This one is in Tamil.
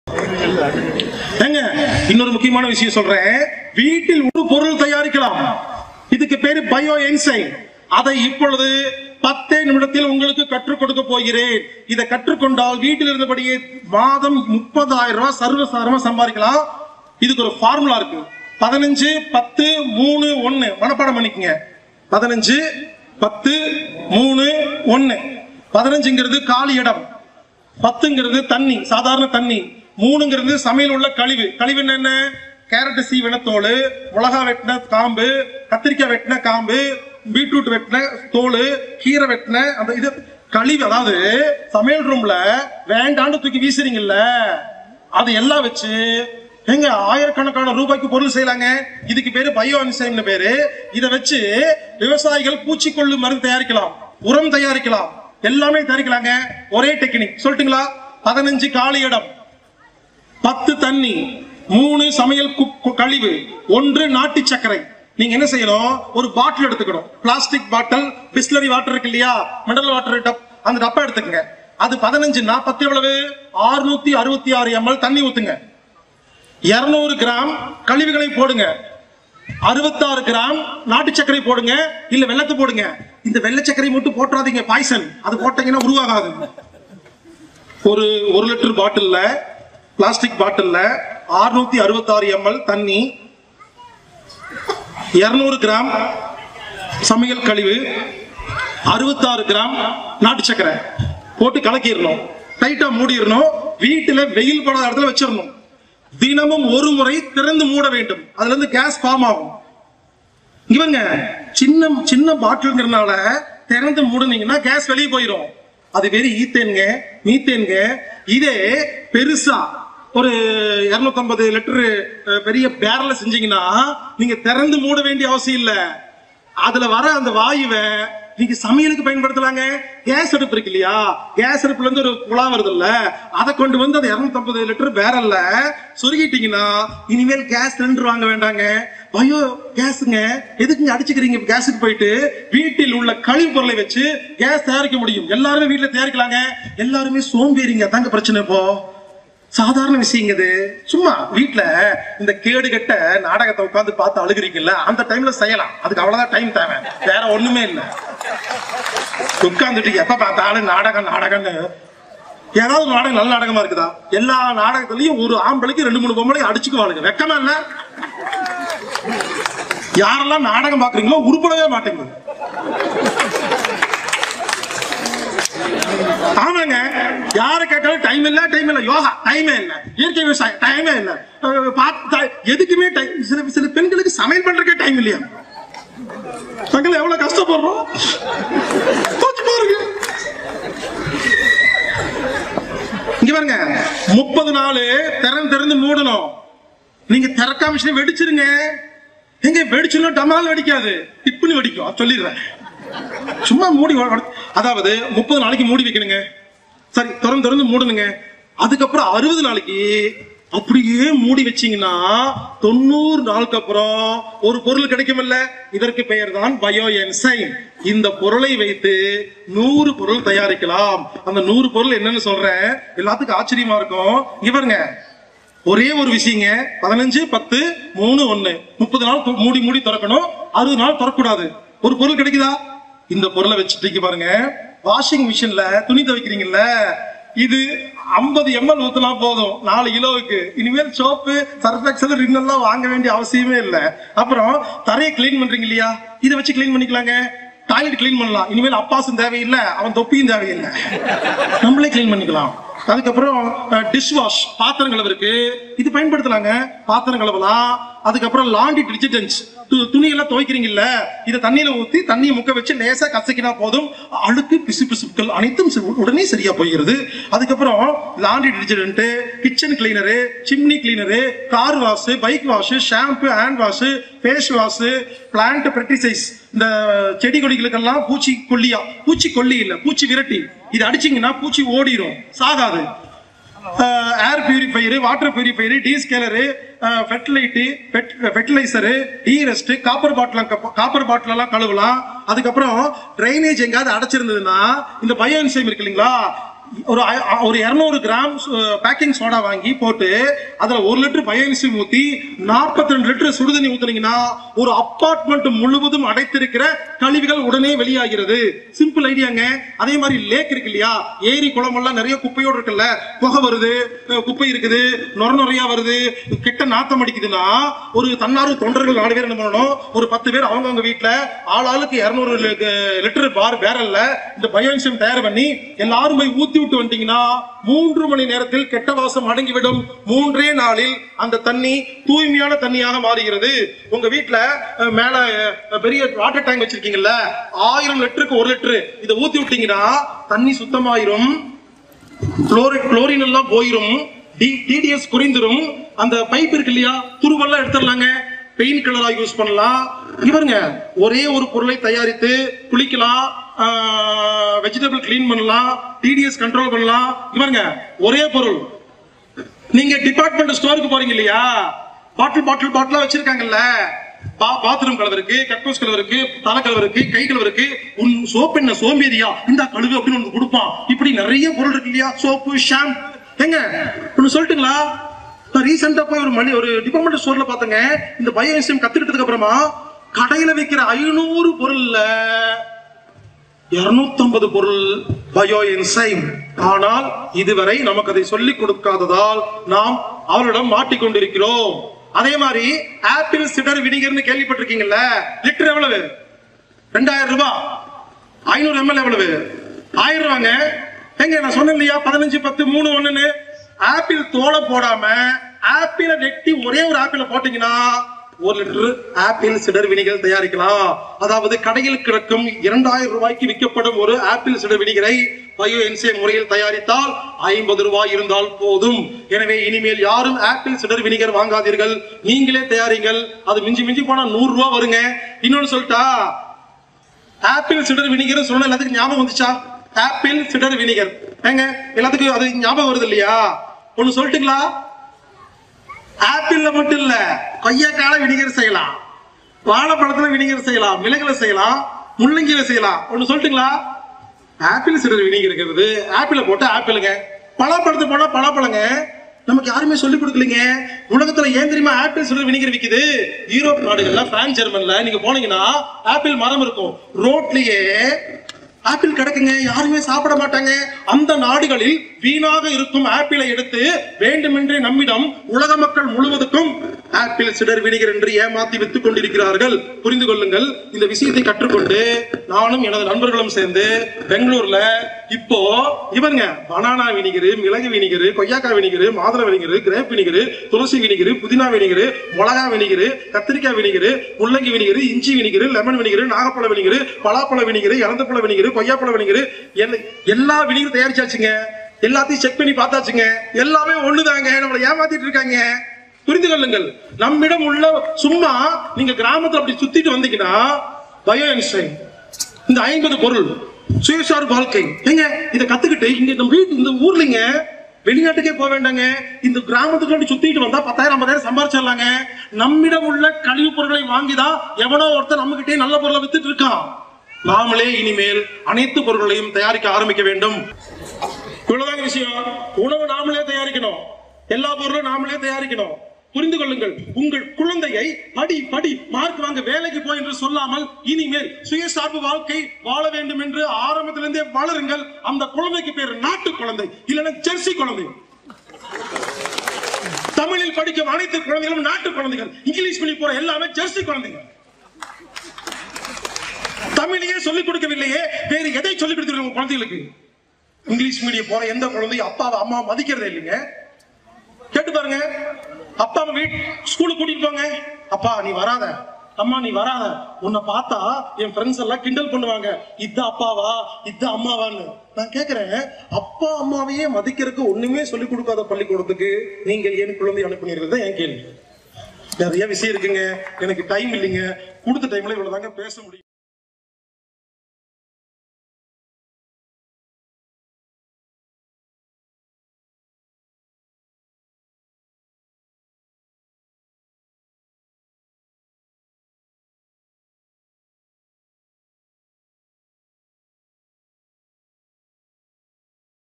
ஏங்க இன்னொரு முக்கியமான விஷயம் சொல்றேன் வீட்டில் ஒரு பொருள் தயாரிக்கலாம் இதுக்கு பேரு பயோ என்சைம் அதை இப்பொழுது பத்தே நிமிடத்தில் உங்களுக்கு கற்றுக் கொடுக்க போகிறேன் இதை கற்றுக்கொண்டால் வீட்டில் இருந்தபடியே மாதம் முப்பதாயிரம் ரூபாய் சர்வசாதாரணமா சம்பாதிக்கலாம் இதுக்கு ஒரு ஃபார்முலா இருக்கு பதினஞ்சு பத்து மூணு ஒன்னு மனப்பாடம் பண்ணிக்கங்க பதினஞ்சு பத்து மூணு ஒன்னு பதினஞ்சுங்கிறது காலி இடம் பத்துங்கிறது தண்ணி சாதாரண தண்ணி மூணுங்கிறது சமையல் உள்ள கழிவு கழிவு என்ன கேரட் சீவன தோல் மிளகா வெட்டின காம்பு கத்திரிக்காய் வெட்டின காம்பு பீட்ரூட் வெட்டின தோல் கீரை வெட்டின அந்த இது கழிவு அதாவது சமையல் ரூம்ல வேண்டான்னு தூக்கி வீசுறீங்கல்ல அது எல்லாம் வச்சு எங்க ஆயிரக்கணக்கான ரூபாய்க்கு பொருள் செய்யலாங்க இதுக்கு பேரு பயோ என்சைம்னு பேரு இதை வச்சு விவசாயிகள் பூச்சிக்கொல்லு மருந்து தயாரிக்கலாம் உரம் தயாரிக்கலாம் எல்லாமே தயாரிக்கலாங்க ஒரே டெக்னிக் சொல்லட்டுங்களா பதினஞ்சு காலி இடம் பத்து தண்ணி மூணு சமையல் கு- கு- கழிவு ஒன்று நாட்டு சர்க்கரை நீங்க என்ன செய்யணும் ஒரு பாட்டில் எடுத்துக்கணும் பிளாஸ்டிக் பாட்டில் பிஸ்லரி வாட்டர் இருக்கு இல்லையா மினரல் வாட்டர் டப் அந்த டப்பா எடுத்துக்கங்க அது பதினஞ்சுன்னா பத்து எவ்வளவு ஆறுநூத்தி அறுபத்தி ஆறு எம்எல் தண்ணி ஊத்துங்க இருநூறு கிராம் கழிவுகளை போடுங்க அறுபத்தாறு கிராம் நாட்டு சர்க்கரை போடுங்க இல்ல வெள்ளத்தை போடுங்க இந்த வெள்ளை சர்க்கரை மட்டும் போட்டுறாதீங்க பாய்சன் அது போட்டீங்கன்னா உருவாகாது ஒரு ஒரு லிட்டர் பாட்டில்ல பிளாஸ்டிக் பாட்டில்ல 666 அறுபத்தாறு எம்எல் தண்ணி 200 கிராம் சமையல் கழிவு அறுபத்தாறு கிராம் நாட்டு சர்க்கரை போட்டு கலக்கிடணும் டைட்டா மூடிடணும் வீட்டுல வெயில் படாத இடத்துல வச்சிடணும் தினமும் ஒரு முறை திறந்து மூட வேண்டும் அதுல இருந்து கேஸ் ஃபார்ம் ஆகும் இவங்க சின்ன சின்ன பாட்டில்ங்கிறனால திறந்து மூடுனீங்கன்னா கேஸ் வெளியே போயிடும் அது வெறும் ஈத்தேனுங்க மீத்தேனுங்க இதே பெருசா ஒரு 250 லிட்டர் பெரிய பேரல செஞ்சீங்கன்னா நீங்க திறந்து மூட வேண்டிய அவசியம் இல்ல அதுல வர அந்த வாயுவை நீங்க சமையலுக்கு பயன்படுத்தலாங்க கேஸ் அடுப்பு இருக்கு இல்லையா கேஸ் அடுப்புல இருந்து ஒரு குழா வருது இல்ல அதை கொண்டு வந்து அந்த 250 லிட்டர் பேரல்ல சொருகிட்டீங்கன்னா இனிமேல் கேஸ் சிலிண்டர் வாங்க வேண்டாங்க பயோ கேஸுங்க எதுக்குங்க அடிச்சுக்கிறீங்க கேஸுக்கு போயிட்டு வீட்டில் உள்ள கழிவு பொருளை வச்சு கேஸ் தயாரிக்க முடியும் எல்லாருமே வீட்டுல தயாரிக்கலாங்க எல்லாருமே சோம்பேறிங்க தாங்க பிரச்சனை இப்போ சாதாரண விஷயங்க இது சும்மா வீட்ல இந்த கேடு கெட்ட நாடகத்தை உட்கார்ந்து பார்த்து அழுகுறீங்கல்ல அந்த டைம்ல செய்யலாம் அதுக்கு அவ்வளவுதான் டைம் தேவை வேற ஒண்ணுமே இல்ல உட்கார்ந்துட்டு எப்ப பார்த்தாலும் நாடகம் நாடகம்னு ஏதாவது நாடகம் நல்ல நாடகமா இருக்குதா எல்லா நாடகத்துலயும் ஒரு ஆம்பளைக்கு ரெண்டு மூணு பொம்பளை அடிச்சுக்குவானுங்க வெக்கமா இல்ல யாரெல்லாம் நாடகம் பாக்குறீங்களோ உருப்படவே மாட்டேங்குது ஆமாங்க யாரை கேட்டாலும் டைம் இல்ல டைம் இல்ல யோகா டைமே இல்ல இயற்கை விவசாயம் டைமே இல்ல அஹ் பாத்து- த- எதுக்குமே டைம் சில சில பெண்களுக்கு சமையல் பண்றதுக்கே டைம் இல்லையா நாங்கள் எவ்வளவு கஷ்டப்படுறோம் தோச்சு பாருங்க இங்க பாருங்க முப்பது நாள் திறந்து திறந்து மூடணும் நீங்க திறக்காம வச்சுட்டு வெடிச்சிருங்க எங்க வெடிச்சுன்னா டமால் வெடிக்காது டிப்புன்னு வெடிக்கும் அது சொல்லிடுறேன் சும்மா மூடி வ- வ- அதாவது முப்பது நாளைக்கு மூடி வைக்கணுங்க சரி திறந்து திறந்து மூடணுங்க அதுக்கப்புறம் அறுபது நாளைக்கு அப்படியே மூடி வச்சீங்கன்னா தொண்ணூறு நாளுக்கு அப்புறம் ஒரு பொருள் கிடைக்குமில்ல இதற்கு பெயர் தான் பயோ என்சைம் இந்த பொருளை வைத்து நூறு பொருள் தயாரிக்கலாம் அந்த நூறு பொருள் என்னன்னு சொல்றேன் எல்லாத்துக்கும் ஆச்சரியமா இருக்கும் இங்க பாருங்க ஒரே ஒரு விஷயங்க பதினஞ்சு பத்து மூணு ஒண்ணு முப்பது நாள் து- மூடி மூடி திறக்கணும் அறுபது நாள் திறக்கக்கூடாது ஒரு பொருள் கிடைக்குதா இந்த பொருளை வச்சுட்டு இங்க பாருங்க வாஷிங் மிஷின்ல துணி துவைக்கிறீங்கல்ல இது 50 எம்எல் ஊத்தினா போதும் நாலு கிலோவுக்கு இனிமேல் சோப்பு சர்ஃபெக்சல் ரின்னெல்லாம் வாங்க வேண்டிய அவசியமே இல்லை அப்புறம் தரையை க்ளீன் பண்றீங்க இல்லையா இதை வச்சு க்ளீன் பண்ணிக்கலாங்க டாய்லெட் க்ளீன் பண்ணலாம் இனிமேல் அப்பாசும் தேவையில்லை அவன் தொப்பியும் தேவையில்லை நம்மளே க்ளீன் பண்ணிக்கலாம் அதுக்கப்புறம் டிஷ் வாஷ் பாத்திரம் கழுவுறதுக்கு இது பயன்படுத்தலாங்க பாத்திரம் கழுவலாம் அதுக்கப்புறம் லாண்டி டிட்டர்ஜென்ட்ஸ் துணி எல்லாம் துவைக்கிறீங்கல்ல இதை தண்ணியில ஊத்தி தண்ணியை முக்க வச்சு லேசா கசக்கினா போதும் அழுக்கு பிசு பிசுப்புகள் அனைத்தும் சரி- உடனே சரியா போகிறது அதுக்கப்புறம் laundry detergent kitchen cleaner chimney cleaner car wash bike wash shampoo hand wash face wash plant fertilise இந்த செடி கொடிகளுக்கெல்லாம் பூச்சி கொல்லியா பூச்சி கொல்லி இல்ல பூச்சி விரட்டி இது அடிச்சீங்கன்னா பூச்சி ஓடிடும் சாகாது air purifier water purifier descaler ஃபெர்டிலைட்டு fertiliser derust copper bottle copper bottle எல்லாம் கழுவலாம் அதுக்கப்புறம் ட்ரைனேஜ் எங்காவது அடைச்சிருந்ததுன்னா இந்த பயோ என்சைம் இருக்கு இல்லைங்களா ஒரு ஐ- ஒரு இருநூறு கிராம் பேக்கிங் சோடா வாங்கி போட்டு அதுல ஒரு லிட்டர் பயோமிசி ஊத்தி 42 ரெண்டு லிட்டர் சுடுதண்ணி ஊத்துனீங்கன்னா ஒரு அப்பார்ட்மெண்ட் முழுவதும் அடைத்திருக்கிற கழிவுகள் உடனே வெளியாகிறது சிம்பிள் ஐடியாங்க அதே மாதிரி லேக் இருக்கு இல்லையா ஏரி குளம் எல்லாம் நிறைய குப்பையோடு இருக்குல்ல புகை வருது அஹ் குப்பை இருக்குது நொர நொறையா வருது கெட்ட நாத்தம் அடிக்குதுன்னா ஒரு தன்னார்வ தொண்டர்கள் நாலு பேர் என்ன பண்ணணும் ஒரு பத்து பேர் அவங்கவங்க வீட்டுல ஆள் ஆளுக்கு இருநூறு லிட்டர் பார் பேரல்ல இந்த பயோமிசம் தயார் பண்ணி எல்லாரும் போய் ஊத்தி விட்டு வந்துட்டீங்கன்னா மூன்று மணி நேரத்தில் கெட்ட வாசம் அடங்கிவிடும் மூன்றே நாளில் அந்த தண்ணி தூய்மையான தண்ணியாக மாறுகிறது உங்க வீட்டுல அஹ், மேல அஹ், பெரிய வாட்டர் டேங்க் வச்சிருக்கீங்கல்ல ஆயிரம் லிட்டருக்கு ஒரு லிட்டர் இதை ஊத்தி விட்டீங்கன்னா தண்ணி சுத்தமாயிரும் குளோரின் குளோரின் எல்லாம் போயிரும் டிடிஎஸ் குறைந்துரும் அந்த பைப் இருக்கு இல்லையா துருவெல்லாம் எடுத்துடலாங்க பெயின் கில்லரா யூஸ் பண்ணலாம் இவருங்க ஒரே ஒரு பொருளை தயாரித்து குளிக்கலாம் வெஜிடபிள் கிளீன் பண்ணலாம் டிடிஎஸ் கண்ட்ரோல் பண்ணலாம் இவருங்க ஒரே பொருள் நீங்க டிபார்ட்மெண்ட் ஸ்டோருக்கு போறீங்க இல்லையா பாட்டில் பாட்டில் பாட்டிலா வச்சிருக்காங்கல்ல பா- பாத்ரூம் கலவருக்கு கக்கூஸ் கலவருக்கு தலை கலவருக்கு கை கலவருக்கு உன் சோப்பு என்ன சோம்பேறியா இந்த கழுவு அப்படின்னு ஒன்று கொடுப்பான் இப்படி நிறைய பொருள் இருக்கு இல்லையா சோப்பு ஷாம்பு எங்க ஒன்னு சொல்லட்டுங்களா நான் ரீசெண்டா போய் ஒரு மணி ஒரு டிபார்ட்மெண்ட் ஸ்டோர்ல பார்த்தேங்க இந்த பயோ விஷயம் கத்துக்கிட்டதுக்கு அப்புறமா கடையில வைக்கிற ஐநூறு பொருள்ல 250 பொருள் பயோ என்சைம் ஆனால் இதுவரை நமக்கு அதை சொல்லிக் கொடுக்காததால் நாம் அவரிடம் மாட்டிக்கொண்டிருக்கிறோம் அதே மாதிரி ஆப்பிள் சிடர் வினிகர்னு கேள்விப்பட்டிருக்கீங்கல்ல லிட்டர் எவ்வளவு ரெண்டாயிரம் ரூபாய் ஐநூறு எம்எல் எவ்வளவு ஆயிரம் ரூபாங்க எங்க நான் சொன்னேன் இல்லையா பதினஞ்சு பத்து மூணு ஒண்ணுன்னு ஆப்பிள் தோலை போடாம ஆப்பிளை வெட்டி ஒரே ஒரு ஆப்பிளை போட்டீங்கன்னா ஒரு லிட்டர் ஆப்பிள் சிடர் வினிகர் தயாரிக்கலாம் அதாவது கடையில் கிடக்கும் இரண்டாயிரம் ரூபாய்க்கு விற்கப்படும் ஒரு ஆப்பிள் சிடர் வினிகரை பயோ என்சே முறையில் தயாரித்தால் ஐம்பது ரூபாய் இருந்தால் போதும் எனவே இனிமேல் யாரும் ஆப்பிள் சிடர் வினிகர் வாங்காதீர்கள் நீங்களே தயாரிங்கள் அது மிஞ்சி மிஞ்சி போனா நூறு ரூபாய் வருங்க இன்னொன்னு சொல்லிட்டா ஆப்பிள் சிடர் வினிகர் சொன்ன எல்லாத்துக்கும் ஞாபகம் வந்துச்சா ஆப்பிள் சிடர் வினிகர் ஏங்க எல்லாத்துக்கும் அது ஞாபகம் வருது இல்லையா ஒண்ணு சொல்லட்டுங்களா ஆப்பிள்ல மட்டும் இல்ல கொய்யாக்கால வினிகர் செய்யலாம் வாழைப்பழத்துல வினிகர் செய்யலாம் மிளகுல செய்யலாம் முள்ளங்கில செய்யலாம் ஒண்ணு சொல்லட்டுங்களா ஆப்பிள் சிடர் வினிகர் இருக்கிறது ஆப்பிள போட்டு ஆப்பிளுங்க பழப்பழத்தை போனா பழப்பழங்க நமக்கு யாருமே சொல்லி கொடுக்கலீங்க உலகத்துல ஏன் தெரியுமா ஆப்பிள் சிடர் வினிகர் விக்குது யூரோப் நாடுகள்ல பிரான்ஸ் ஜெர்மன்ல நீங்க போனீங்கன்னா ஆப்பிள் மரம் இருக்கும் ரோட்லயே ஆப்பிள் கிடக்குங்க யாருமே சாப்பிட மாட்டாங்க அந்த நாடுகளில் வீணாக இருக்கும் ஆப்பிளை எடுத்து வேண்டுமென்றே நம்மிடம் உலக மக்கள் முழுவதுக்கும் ஆப்பிள் சிடர் வினிகர் என்று ஏமாத்தி வித்துக் கொண்டிருக்கிறார்கள் புரிந்து கொள்ளுங்கள் இந்த விஷயத்தை கற்றுக்கொண்டு நானும் எனது நண்பர்களும் சேர்ந்து பெங்களூர்ல இப்போ இவருங்க பனானா வினிகர் மிளகு வினிகர் கொய்யாக்காய் வினிகர் மாதுளை வினிகர் கிரேப் வினிகர் துளசி வினிகர் புதினா வினிகர் மிளகா வினிகர் கத்திரிக்காய் வினிகர் முள்ளங்கி வினிகர் இஞ்சி வினிகர் லெமன் வினிகர் நாகப்பழ வினிகர் பலாப்பழ வினிகர் இறந்தப்பழ வினிகர் கொய்யாப்பழ வினிகர் எல்லா- எல்லா வினிகர் தயாரிச்சாச்சுங்க எல்லாத்தையும் செக் பண்ணி பார்த்தாச்சுங்க எல்லாமே ஒண்ணுதாங்க நம்மளை ஏமாத்திட்டு இருக்காங்க புரிந்து கொள்ளுங்கள் நம்மிடம் உள்ள சும்மா நீங்க கிராமத்துல அப்படி சுத்திட்டு வந்தீங்கன்னா பயோ என்சைம் இந்த ஐம்பது பொருள் சுயசார்பு வாழ்க்கை ஏங்க இதை கத்துக்கிட்டு இங்க நம்ம வீட்டு இந்த ஊர்லங்க வெளிநாட்டுக்கே போக வேண்டாங்க இந்த கிராமத்துக்கு அப்படி சுத்திட்டு வந்தா பத்தாயிரம் ஐம்பதாயிரம் சம்பாரிச்சிடலாங்க நம்மிடம் உள்ள கழிவுப் பொருட்களை வாங்கிதான் எவனோ ஒருத்தர் நம்மகிட்டே நல்ல பொருளை வித்துட்டு இருக்கான் நாமளே இனிமேல் அனைத்து பொருட்களையும் தயாரிக்க ஆரம்பிக்க வேண்டும் இவ்வளவுதாங்க விஷயம் உணவு நாமளே தயாரிக்கணும் எல்லா பொருளும் நாமளே தயாரிக்கணும் புரிந்து கொள்ளுங்கள் உங்கள் குழந்தையை படி படி மார்க் வாங்க வேலைக்கு போய் என்று சொல்லாமல் இனிமேல் சுயசார்பு வாழ்க்கை வாழ வேண்டும் என்று ஆரம்பத்திலிருந்தே வளருங்கள் அந்த குழந்தைக்கு பேர் நாட்டு குழந்தை இல்லைன்னா ஜெர்சி குழந்தை தமிழில் படிக்கும் அனைத்து குழந்தைகளும் நாட்டு குழந்தைகள் இங்கிலீஷ் மீடியம் போற எல்லாமே ஜெர்சி குழந்தைகள் தமிழையே சொல்லிக் கொடுக்கவில்லையே வேறு எதை சொல்லிக் கொடுத்துருக்கீங்க உங்க குழந்தைகளுக்கு இங்கிலீஷ் மீடியம் போற எந்த குழந்தையும் அப்பாவை அம்மா மதிக்கிறதே இல்லைங்க கேட்டு பாருங்க அப்பா அம்மா வீட் ஸ்கூலுக்கு கூட்டிட்டு போங்க அப்பா நீ வராத அம்மா நீ வராத உன்னை பார்த்தா என் ஃப்ரெண்ட்ஸ் எல்லாம் கிண்டல் பண்ணுவாங்க இது அப்பாவா இது அம்மாவான்னு நான் கேக்குறேன் அப்பா அம்மாவையே மதிக்கிறதுக்கு ஒண்ணுமே சொல்லிக் கொடுக்காத பள்ளிக்கூடத்துக்கு நீங்கள் ஏன் குழந்தை அனுப்புனீர்கள் தான் என் கேள்வி நிறைய விஷயம் இருக்குங்க எனக்கு டைம் இல்லைங்க கொடுத்த டைம்ல இவ்வளவுதாங்க பேச முடியும்